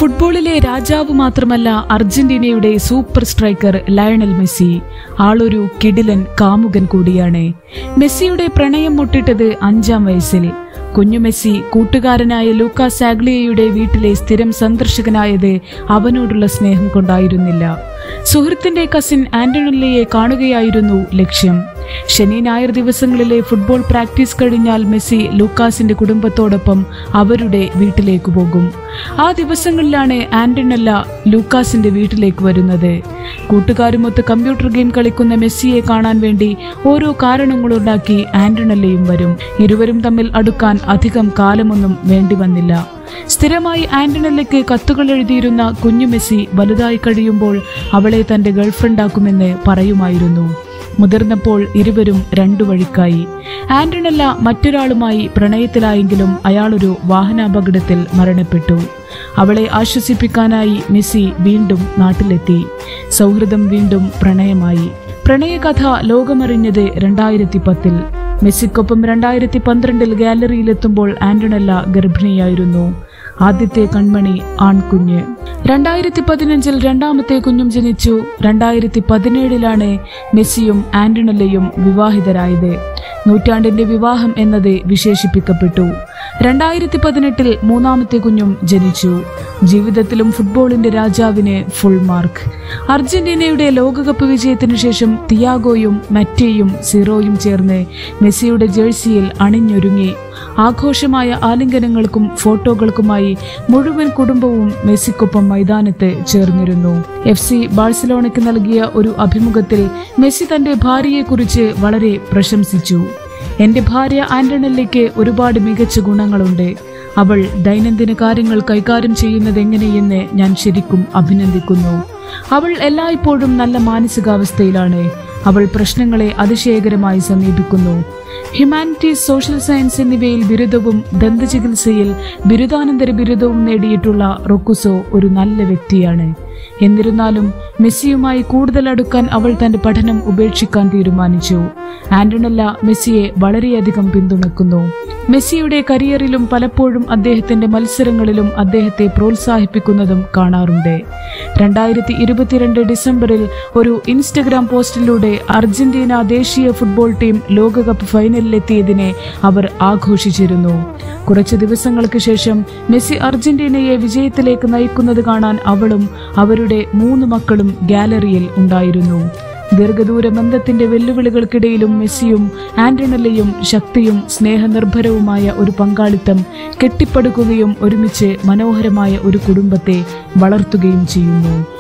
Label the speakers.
Speaker 1: ഫുട്ബോളിലെ രാജാവ് മാത്രമല്ല അർജന്റീനയുടെ സൂപ്പർ സ്ട്രൈക്കർ ലയണൽ മെസ്സി ആളൊരു കിടിലൻ കാമുകൻ കൂടിയാണ് മെസ്സിയുടെ പ്രണയം മുട്ടിട്ടത് അഞ്ചാം വയസ്സിൽ കുഞ്ഞു മെസ്സി കൂട്ടുകാരനായ ലൂക്കാ സാഗ്ലിയയുടെ വീട്ടിലെ സ്ഥിരം സന്ദർശകനായത് അവനോടുള്ള സ്നേഹം കൊണ്ടായിരുന്നില്ല സുഹൃത്തിന്റെ കസിൻ ആന്റണില്ലയെ കാണുകയായിരുന്നു ലക്ഷ്യം ശനി ഞായർ ദിവസങ്ങളിലെ ഫുട്ബോൾ പ്രാക്ടീസ് കഴിഞ്ഞാൽ മെസ്സി ലൂക്കാസിന്റെ കുടുംബത്തോടൊപ്പം അവരുടെ വീട്ടിലേക്ക് പോകും ആ ദിവസങ്ങളിലാണ് ആന്റണല്ല ലൂക്കാസിന്റെ വീട്ടിലേക്ക് വരുന്നത് കൂട്ടുകാരുമൊത്ത് കമ്പ്യൂട്ടർ ഗെയിം കളിക്കുന്ന മെസ്സിയെ കാണാൻ വേണ്ടി ഓരോ കാരണങ്ങളുണ്ടാക്കി ആന്റണല്ലയും വരും ഇരുവരും തമ്മിൽ അടുക്കാൻ അധികം കാലമൊന്നും വേണ്ടി വന്നില്ല സ്ഥിരമായി ആന്റണല്ലയ്ക്ക് കത്തുകൾ എഴുതിയിരുന്ന കുഞ്ഞു മെസ്സി വലുതായി കഴിയുമ്പോൾ അവളെ തന്റെ ഗേൾഫ്രണ്ടാക്കുമെന്ന് പറയുമായിരുന്നു മുതിർന്നപ്പോൾ ഇരുവരും രണ്ടു വഴിക്കായി ആന്റണല്ല മറ്റൊരാളുമായി പ്രണയത്തിലായെങ്കിലും അയാളൊരു വാഹനാപകടത്തിൽ മരണപ്പെട്ടു അവളെ ആശ്വസിപ്പിക്കാനായി മെസ്സി വീണ്ടും നാട്ടിലെത്തി സൗഹൃദം വീണ്ടും പ്രണയമായി പ്രണയകഥ ലോകമറിഞ്ഞത് രണ്ടായിരത്തി പത്തിൽ മെസ്സിക്കൊപ്പം രണ്ടായിരത്തി പന്ത്രണ്ടിൽ ഗാലറിയിലെത്തുമ്പോൾ ആന്റണല്ല ഗർഭിണിയായിരുന്നു ആദ്യത്തെ കൺമണി ആൺകുഞ്ഞ് രണ്ടായിരത്തി പതിനഞ്ചിൽ രണ്ടാമത്തെ കുഞ്ഞും ജനിച്ചു രണ്ടായിരത്തി പതിനേഴിലാണ് മെസ്സിയും ആന്റണല്ലയും വിവാഹിതരായത് നൂറ്റാണ്ടിന്റെ വിവാഹം എന്നത് വിശേഷിപ്പിക്കപ്പെട്ടു രണ്ടായിരത്തി പതിനെട്ടിൽ മൂന്നാമത്തെ കുഞ്ഞും ജനിച്ചു ജീവിതത്തിലും ഫുട്ബോളിന്റെ രാജാവിന് ഫുൾ മാർക്ക് അർജന്റീനയുടെ ലോകകപ്പ് വിജയത്തിനു ശേഷം തിയാഗോയും മറ്റേയും സിറോയും ചേർന്ന് മെസ്സിയുടെ ജേഴ്സിയിൽ അണിഞ്ഞൊരുങ്ങി ആഘോഷമായ ആലിംഗനങ്ങൾക്കും ഫോട്ടോകൾക്കുമായി മുഴുവൻ കുടുംബവും മെസ്സിക്കൊപ്പം മൈതാനത്ത് ചേർന്നിരുന്നു എഫ് സി ബാഴ്സലോണയ്ക്ക് നൽകിയ ഒരു അഭിമുഖത്തിൽ മെസ്സി തന്റെ ഭാര്യയെക്കുറിച്ച് വളരെ പ്രശംസിച്ചു എന്റെ ഭാര്യ ആന്റണല്ലയ്ക്ക് ഒരുപാട് മികച്ച ഗുണങ്ങളുണ്ട് അവൾ ദൈനംദിന കാര്യങ്ങൾ കൈകാര്യം ചെയ്യുന്നത് എങ്ങനെയെന്ന് ഞാൻ ശരിക്കും അഭിനന്ദിക്കുന്നു അവൾ എല്ലായ്പ്പോഴും നല്ല മാനസികാവസ്ഥയിലാണ് അവൾ പ്രശ്നങ്ങളെ അതിശയകരമായി സമീപിക്കുന്നു ഹ്യൂമാനിറ്റീസ് സോഷ്യൽ സയൻസ് എന്നിവയിൽ ബിരുദവും ദന്തചികിത്സയിൽ ബിരുദാനന്തര ബിരുദവും നേടിയിട്ടുള്ള റൊക്കുസോ ഒരു നല്ല വ്യക്തിയാണ് എന്നിരുന്നാലും മെസ്സിയുമായി കൂടുതൽ അടുക്കാൻ അവൾ തന്റെ പഠനം ഉപേക്ഷിക്കാൻ തീരുമാനിച്ചു ആന്റണല്ല മെസ്സിയെ വളരെയധികം പിന്തുണക്കുന്നു മെസ്സിയുടെ കരിയറിലും പലപ്പോഴും അദ്ദേഹത്തിന്റെ മത്സരങ്ങളിലും അദ്ദേഹത്തെ പ്രോത്സാഹിപ്പിക്കുന്നതും കാണാറുണ്ട് രണ്ടായിരത്തി ഇരുപത്തിരണ്ട് ഡിസംബറിൽ ഒരു ഇൻസ്റ്റഗ്രാം പോസ്റ്റിലൂടെ അർജന്റീന ദേശീയ ഫുട്ബോൾ ടീം ലോകകപ്പ് ഫൈനലിലെത്തിയതിനെ അവർ ആഘോഷിച്ചിരുന്നു കുറച്ചു ദിവസങ്ങൾക്ക് ശേഷം മെസ്സി അർജന്റീനയെ വിജയത്തിലേക്ക് നയിക്കുന്നത് കാണാൻ അവളും അവരുടെ മൂന്ന് മക്കളും ഗാലറിയിൽ ഉണ്ടായിരുന്നു ദീർഘദൂര ബന്ധത്തിന്റെ വെല്ലുവിളികൾക്കിടയിലും മെസ്സിയും ആന്റണല്ലയും ശക്തിയും സ്നേഹനിർഭരവുമായ ഒരു പങ്കാളിത്തം കെട്ടിപ്പടുക്കുകയും ഒരുമിച്ച് മനോഹരമായ ഒരു കുടുംബത്തെ വളർത്തുകയും ചെയ്യുന്നു